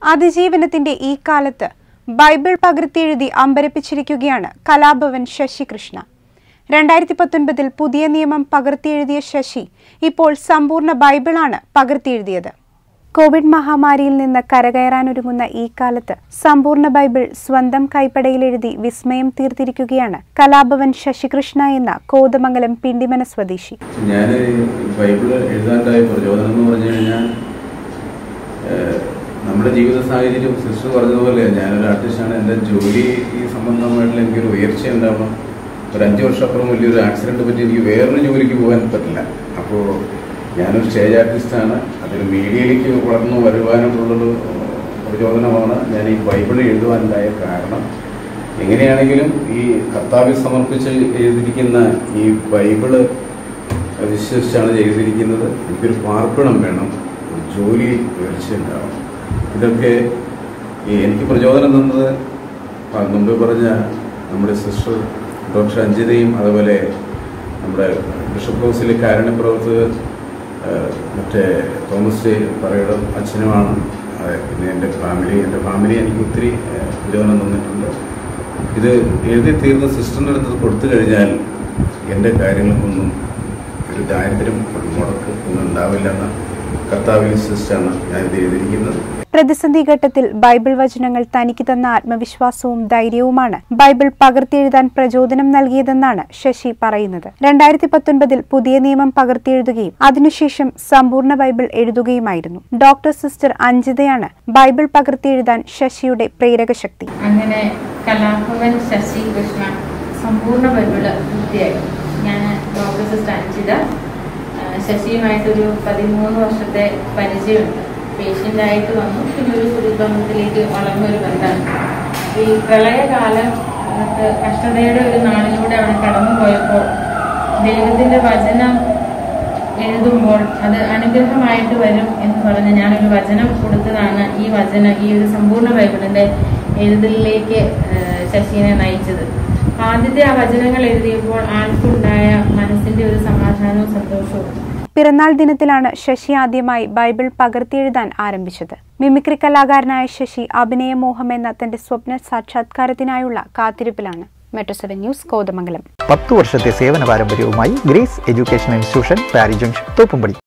അതിജീവനത്തിന്റെ ഈ കാലത്ത് ബൈബിൾ പകർത്തിയെഴുതി അമ്പരപ്പിച്ചിരിക്കുകയാണ് കലാഭവൻ ശശികൃഷ്ണ രണ്ടായിരത്തി പത്തൊൻപതിൽ പുതിയ നിയമം പകർത്തിയെഴുതിയ ശശി ഇപ്പോൾ സമ്പൂർണ്ണ ബൈബിളാണ് പകർത്തിയെഴുതിയത് കോവിഡ് മഹാമാരിയിൽ നിന്ന് കരകയറാനൊരുങ്ങുന്ന ഈ കാലത്ത് സമ്പൂർണ്ണ ബൈബിൾ സ്വന്തം കൈപ്പടയിലെഴുതി വിസ്മയം തീർത്തിരിക്കുകയാണ് കലാഭവൻ ശശികൃഷ്ണ എന്ന കോതമംഗലം പിണ്ടിമന സ്വദേശി ഞാൻ ബൈബിള് എഴുതാണ്ടായ പ്രചോദനം എന്ന് പറഞ്ഞു കഴിഞ്ഞാൽ ഏഹ്, നമ്മുടെ ജീവിത സാഹചര്യം സിസ്റ്റർ പറഞ്ഞതുപോലെ ഞാനൊരു ആർട്ടിസ്റ്റാണ് എൻ്റെ ജോലി ഈ സംബന്ധമായിട്ടുള്ള എനിക്കൊരു ഉയർച്ച ഉണ്ടാവണം ഒരു അഞ്ച് വർഷപ്പുറം വലിയൊരു ആക്സിഡൻറ്റ് പറ്റി എനിക്ക് വേറൊരു ജോലിക്ക് പോകാൻ പറ്റില്ല അപ്പോൾ ഞാനൊരു സ്റ്റേജ് ആർട്ടിസ്റ്റാണ് അതിൽ മീഡിയയിലേക്ക് വളർന്നു വരുവാനുള്ളൊരു പ്രചോദനമാണ് ഞാൻ ഈ ബൈബിൾ എഴുതുവാനുണ്ടായ കാരണം എങ്ങനെയാണെങ്കിലും ഈ കർത്താവിൽ സമർപ്പിച്ച് എഴുതിയിരിക്കുന്ന ഈ ബൈബിള് വിശ്വസിച്ചാണ് ചെയ്തിരിക്കുന്നത് എനിക്കൊരു പാർപ്പിടം വേണം ഒരു ജോലി ഉയർച്ചയുണ്ടാവണം ഇതൊക്കെ ഈ എനിക്ക് പ്രചോദനം തന്നത് ആ മുമ്പ് പറഞ്ഞ നമ്മുടെ സിസ്റ്റർ ഡോക്ടർ അഞ്ജിതയും അതുപോലെ നമ്മുടെ ബിഷപ്പ് ഹൗസിലെ കാരുണ്യപ്രവർത്തകർ ആ, മറ്റേ തോമസ് ജെ പറയുടെ അച്ഛനുമാണ് അതെ, പിന്നെ എൻ്റെ ഫാമിലി എൻ്റെ ഫാമിലി എനിക്ക് ഒത്തിരി ആ, പ്രചോദനം തന്നിട്ടുണ്ട് ഇത് എഴുതി തീർന്ന സിസ്റ്ററിൻ്റെ അടുത്ത് കൊടുത്തു കഴിഞ്ഞാൽ എൻ്റെ കാര്യങ്ങൾക്കൊന്നും ഒരു ദാരിദ്ര്യം ഒരു മുടക്ക് ഒന്നും ഉണ്ടാവില്ല എന്ന കർത്താവിൽ വിശ്വസിച്ചാണ് ഞാൻ ഇത് എഴുതിയിരിക്കുന്നത് പ്രതിസന്ധി ഘട്ടത്തിൽ ബൈബിൾ വചനങ്ങൾ തനിക്ക് തന്ന ആത്മവിശ്വാസവും ധൈര്യവുമാണ് ബൈബിൾ പകർത്തിയെഴുതാൻ പ്രചോദനം നൽകിയതെന്നാണ് ശശി പറയുന്നത് രണ്ടായിരത്തി പത്തൊൻപതിൽ പുതിയ നിയമം പകർത്തിയെഴുതുകയും അതിനുശേഷം സമ്പൂർണ്ണ ബൈബിൾ എഴുതുകയുമായിരുന്നു ഡോക്ടർ സിസ്റ്റർ അഞ്ജിതയാണ് ബൈബിൾ പകർത്തിയെഴുതാൻ ശശിയുടെ പ്രേരക ശക്തി അങ്ങനെ കലാഭവൻ ശശി കൃഷ്ണ സമ്പൂർണ്ണ ബൈബിള് പൂർത്തിയായി ഞാൻ ഡോക്ടർ സിസ്റ്റർ അഞ്ജിത ആ, ശശിയുമായിട്ടൊരു പതിമൂന്ന് വർഷത്തെ പരിചയമുണ്ട് പേഷ്യൻ്റായിട്ട് വന്നു പിന്നെ ഒരു സുഹൃത്ബന്ധത്തിലേക്ക് വളർന്നൊരു ബന്ധമാണ് ഈ പ്രളയകാലം അകത്ത് കഷ്ടതയുടെ ഒരു നാളിലൂടെ അവിടെ കടന്നു പോയപ്പോൾ ദൈവത്തിൻ്റെ വചനം എഴുതുമ്പോൾ അത് അനുഗ്രഹമായിട്ട് വരും എന്ന് പറഞ്ഞ് ഞാനൊരു വചനം കൊടുത്തതാണ് ഈ വചനം ഈ ഒരു സമ്പൂർണ്ണ ബൈബിളിന്റെ എഴുതലിലേക്ക് ഏഹ്, ശശിനെ നയിച്ചത് ആദ്യത്തെ ആ വചനങ്ങൾ എഴുതിയപ്പോൾ ആൾക്കുണ്ടായ മനസ്സിന്റെ ഒരു സമാധാനവും സന്തോഷവും പിറന്നാൾ ദിനത്തിലാണ് ശശി ആദ്യമായി ബൈബിൾ പകർത്തിയെഴുതാൻ ആരംഭിച്ചത് മിമിക്രി കലാകാരനായ ശശി അഭിനയമോഹം എന്ന തന്റെ സ്വപ്ന സാക്ഷാത്കാരത്തിനായുള്ള കാത്തിരിപ്പിലാണ് മെട്രോ സെവൻ ന്യൂസ് കോതമംഗലം പത്തു വർഷത്തെ സേവന പാരമ്പര്യവുമായി ഗ്രേസ് എഡ്യൂക്കേഷൻ ഇൻസ്റ്റിറ്റ്യൂഷൻ പാരി ജംഗ്ഷൻ തോപ്പുംപടി